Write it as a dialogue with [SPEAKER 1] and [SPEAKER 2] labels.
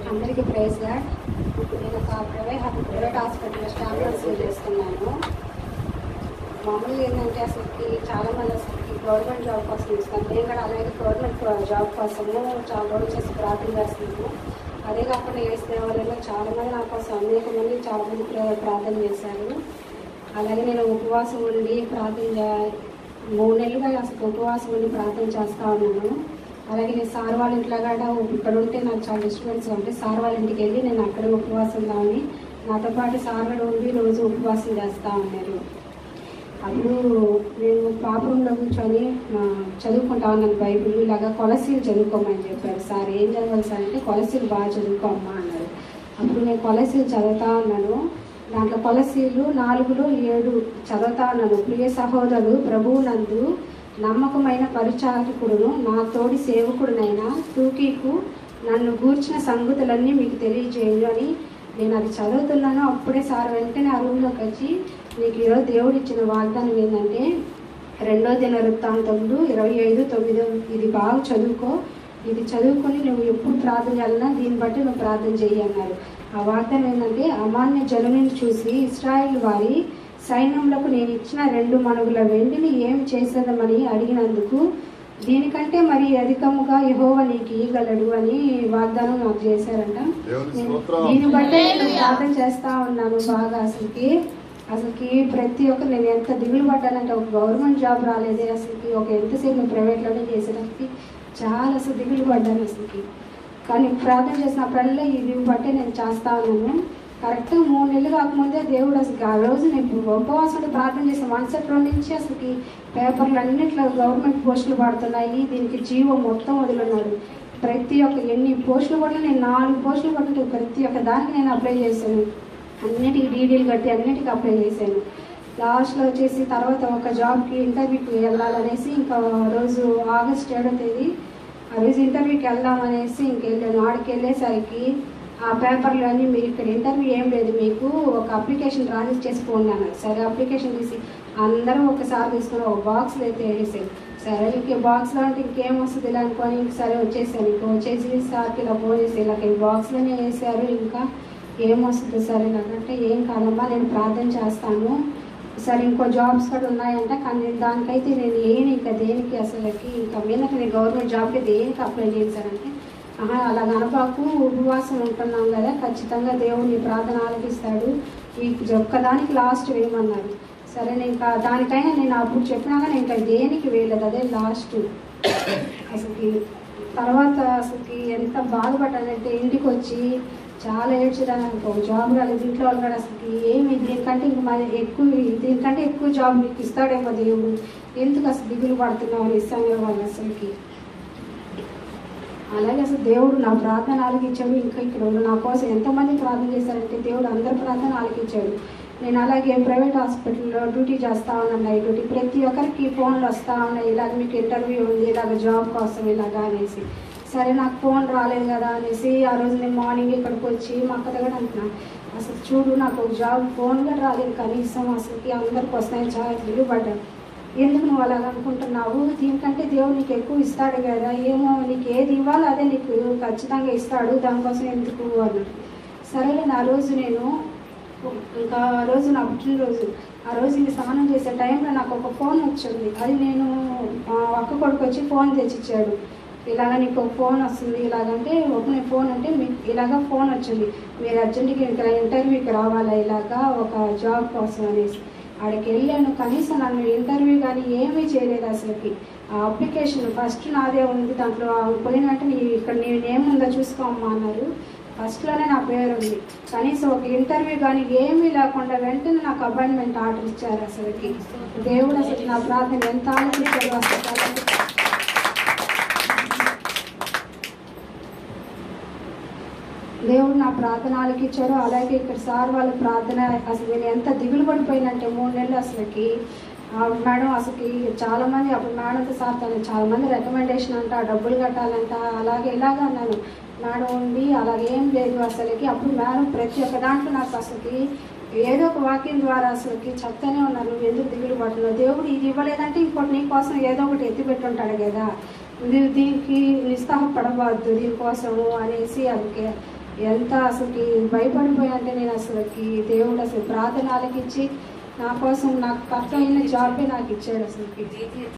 [SPEAKER 1] అందరికీ praise god నేను ఒక ప్రైవేట్ ప్రైవేట్ హాస్పిటల్లో స్టాఫ్ నర్సింగ్ చేస్తున్నాను మామూలుగా ఏంటంటే అసలుకి చాలా మంది అసలుకి గవర్నమెంట్ జాబ్ కోసం ఇస్తాను నేను కూడా అలాగే గవర్నమెంట్ జాబ్ కోసము చాలా రోజులు చేసి ప్రార్థన చేస్తున్నాను అదే కాకుండా వేసే వాళ్ళలో చాలా మంది నా కోసం అనేక మంది చాలా మంది ప్ర- ప్రార్థన చేశారు అలాగే నేను ఉపవాసం ఉండి ప్రార్థన చే- మూడు నెలలుగా అసలు ఉపవాసం ఉండి ప్రార్థన చేస్తా ఉన్నాను అలాగే నేను సార్ వాళ్ళ ఇంట్లో కూడా ఇక్కడ ఉంటే నాకు చాలా డిస్టర్బెన్స్ ఉంటే సార్ వాళ్ళ ఇంటికి వెళ్ళి నేను అక్కడ ఉపవాసం దాన్ని నాతో పాటు సార్ కూడా ఉండి రోజు ఉపవాసం చేస్తూ ఉన్నారు అప్పుడు నేను పాప రూమ్లో కూర్చొని ఆ, చదువుకుంటా ఉన్నాను బైబిల్ ఇలాగా కొలసీలు చదువుకోమని చెప్పారు సార్ ఏం చదవాలి సార్ అంటే కొలసీలు బాగా చదువుకోమ్మా అన్నారు అప్పుడు నేను కొలసీలు చదువుతా ఉన్నాను దాంట్లో కొలసీలు నాలుగులో ఏడు చదువుతా ఉన్నాను ప్రియ సహోదరుడు ప్రభువు నందు నమ్మకమైన పరిచారకుడును నా తోడి సేవకుడునైన తూకీకు నన్ను గూర్చిన సంగతులన్నీ మీకు తెలియజేయు అని నేను అది చదువుతున్నాను అప్పుడే సార్ వెంటనే ఆ రూమ్లోకి వచ్చి నీకు ఈరోజు దేవుడు ఇచ్చిన వాగ్దానం ఏంటంటే రెండో దిన వృత్తాంతములు ఇరవై ఐదు తొమ్మిదో ఇది బాగా చదువుకో ఇది చదువుకొని నువ్వు ఎప్పుడు ప్రార్థన చేయాలన్నా దీన్ని బట్టి నువ్వు ప్రార్థన చెయ్యి అన్నారు ఆ వాగ్దానం ఏంటంటే అమాన్య జనుని చూసి ఇస్రాయిల్ వారి సైన్యములకు నేను ఇచ్చిన రెండు మనుగుల వెండిని ఏం చేసేదమని అడిగినందుకు దీనికంటే మరి అధికముగా యహోవ నీకు ఇవ్వగలడు అని వాగ్దానం నాకు చేశారంట
[SPEAKER 2] దేవుని
[SPEAKER 1] నేను
[SPEAKER 2] స్తోత్రం.
[SPEAKER 1] దీన్ని బట్టి నేను ప్రార్థన చేస్తా ఉన్నాను బాగా అసలుకి అసలుకి ప్రతి ఒక్క నేను ఎంత దిగులు పడ్డానంటే ఒక గవర్నమెంట్ జాబ్ రాలేదే అసలుకి ఒక ఎంతసేపు నేను ప్రైవేట్లోనే చేసేదానికి చాలా అసలు దిగులు పడ్డాను అసలుకి కానీ ప్రార్థన చేసినప్పుడల్లా ఈ దిగు బట్టే నేను చేస్తా ఉన్నాను కరెక్ట్గా మూడు నెలలు కాకముందే దేవుడు అసలు ఆ రోజు నేను ఉపవాసం ఉండి ప్రార్థన చేసిన మరుసటి రోజు నుంచి అసలుకి పేపర్లు అన్నిట్లో గవర్నమెంట్ పోస్టులు పడుతున్నాయి దీనికి జీవో మొత్తం వదిలిన్నాడు ప్రతి ఒక్క ఎన్ని పోస్టులు పడినా నేను నాలుగు పోస్టులు పడితే ప్రతి ఒక్క దానికి నేను అప్లై చేశాను అన్నిటికి డీడీలు కట్టి అన్నిటికీ అప్లై చేశాను లాస్ట్లో వచ్చేసి తర్వాత ఒక జాబ్కి ఇంటర్వ్యూకి వెళ్ళాలనేసి ఇంకా రోజు ఆగస్ట్ ఏడో తేదీ ఆ రోజు ఇంటర్వ్యూకి వెళ్దామనేసి ఇంకెళ్ళాను ఆడికి వెళ్ళేసరికి ఆ పేపర్లు అన్నీ మీరు ఇక్కడ ఇంటర్వ్యూ ఏం లేదు మీకు ఒక అప్లికేషన్ రాజెస్ చేసుకోండి అన్నారు సరే అప్లికేషన్ తీసి అందరం ఒకసారి తీసుకుని ఒక బాక్స్లో అయితే వేసేసారు సరే ఇంక బాక్స్లో అంటే ఇంకేం వస్తుంది ఇలా అనుకొని ఇంక సరే వచ్చేసాను ఇంక వచ్చేసి సార్కి ఇలా ఫోన్ చేసి ఇలా ఈ బాక్స్లోనే వేసారు ఇంకా ఏం వస్తుంది సరే నాకంటే ఏం కాదమ్మా నేను ప్రార్థన చేస్తాను సరే ఇంకో జాబ్స్ కూడా ఉన్నాయంట కానీ నేను దానికైతే నేను ఏను ఇంకా దేనికి అసలుకి ఇంకా మీదకి నేను గవర్నమెంట్ జాబ్కి దేనికి అప్లై చేశానంటే ఆహా అలా గనపాకు ఉపవాసం ఉంటున్నాం కదా ఖచ్చితంగా దేవుడు నీ ప్రార్థన ఆలకిస్తాడు ఈ ఒక్కదానికి లాస్ట్ వేయమన్నారు సరే నేను ఇంకా దానికైనా నేను అప్పుడు చెప్పినాక నేను ఇంకా దేనికి వేయలేదు అదే లాస్ట్ అసలుకి తర్వాత అసలుకి ఎంత బాధపడ్డానంటే ఇంటికి వచ్చి చాలా ఏడ్చేదాన్ని అనుకో జాబ్ రాలేదు ఇంట్లో వాళ్ళు కూడా అసలుకి ఏమి దీనికంటే ఇంక మరి ఎక్కువ దీనికంటే ఎక్కువ జాబ్ మీకు ఇస్తాడేమో దేవుడు ఎందుకు అసలు దిగులు పడుతున్నావు అని ఇస్తాను వాళ్ళు అసలుకి అలాగే అసలు దేవుడు నా ప్రార్థన ఆలకించాడు ఇంకా ఇక్కడ ఉన్న నా కోసం ఎంతమంది ప్రార్థన చేశారంటే దేవుడు అందరి ప్రార్థన ఆలకించాడు నేను అలాగే ప్రైవేట్ హాస్పిటల్లో డ్యూటీ చేస్తా ఉన్నాను నైట్ డ్యూటీ ప్రతి ఒక్కరికి ఫోన్లు వస్తూ ఉన్నాయి ఇలాగ మీకు ఇంటర్వ్యూ ఉంది ఇలాగ జాబ్ కోసం ఇలాగా అనేసి సరే నాకు ఫోన్ రాలేదు కదా అనేసి ఆ రోజు నేను మార్నింగ్ ఇక్కడికి వచ్చి మా అక్క దగ్గర అంటున్నాను అసలు చూడు నాకు జాబ్ ఫోన్ కూడా రాలేదు కనీసం అసలుకి అందరికి వస్తాయని చాలా దిగుబడ్డాను ఎందుకు నువ్వు అలాగ అనుకుంటున్నావు దీనికంటే దేవుడు నీకు ఎక్కువ ఇస్తాడు కదా ఏమో నీకు ఏది ఇవ్వాలో అదే నీకు ఖచ్చితంగా ఇస్తాడు దానికోసం ఎందుకు అన్నాడు సరేలే ఆ రోజు నేను ఇంకా ఆ రోజు నా పుట్టినరోజు ఆ రోజు ఇంక స్నానం చేసే టైంలో నాకు ఒక ఫోన్ వచ్చింది అది నేను మా అక్క కొడుకు వచ్చి ఫోన్ తెచ్చిచ్చాడు ఇలాగ నీకు ఒక ఫోన్ వస్తుంది ఇలాగంటే ఒక నేను ఫోన్ అంటే మీకు ఇలాగ ఫోన్ వచ్చింది మీరు అర్జెంటుగా ఇక్కడ ఇంటర్వ్యూకి రావాలా ఇలాగా ఒక జాబ్ కోసం అనేసి ఆడికి వెళ్ళాను కనీసం నన్ను ఇంటర్వ్యూ కానీ ఏమీ చేయలేదు అసలుకి ఆ అప్లికేషన్ ఫస్ట్ నాదే ఉంది దాంట్లో ఆ పోయిన వెంటనే నీ- ఇక్కడ నీ నేమ్ ఉందో చూసుకోమ్మా అన్నారు ఫస్ట్లోనే నా పేరు ఉంది కనీసం ఒక ఇంటర్వ్యూ కానీ ఏమీ లేకుండా వెంటనే నాకు అపాయింట్మెంట్ ఆర్డర్ ఇచ్చారు అసలుకి దేవుడు అసలు నా ప్రార్థన ఎంత ఆలోచించారు అసలు దేవుడు నా ప్రార్థన ఆలకిచ్చాడు అలాగే ఇక్కడ సార్ వాళ్ళ ప్రార్థన అసలు నేను ఎంత దిగులు పడిపోయినంటే మూడు నెలలు అసలుకి ఆ మేడం అసలుకి చాలా మంది అప్పుడు మేడంతో సార్ తను చాలా మంది రికమెండేషన్ అంట డబ్బులు కట్టాలంట అలాగే ఇలాగ అన్నాను మేడం ఉండి అలాగేం లేదు అసలుకి అప్పుడు మేడం ప్రతి ఒక్క దాంట్లో నాకు అసలుకి ఏదో ఒక వాక్యం ద్వారా అసలుకి చెప్తానే ఉన్నారు నువ్వు ఎందుకు దిగులు పడుతున్నావు దేవుడు ఇది ఇవ్వలేదంటే ఇంకోటి నీ కోసం ఏదో ఒకటి ఎత్తి పెట్టుంటాడు కదా ఇది దీనికి నిస్సహపడవద్దు దీనికోసము అనేసి అందుకే ఎంత అసలుకి భయపడిపోయా అంటే నేను అసలుకి దేవుడు అసలు ప్రార్థన ఆలకించి నా కోసం నాకు కష్టమైన జాబే నాకు ఇచ్చాడు అసలుకి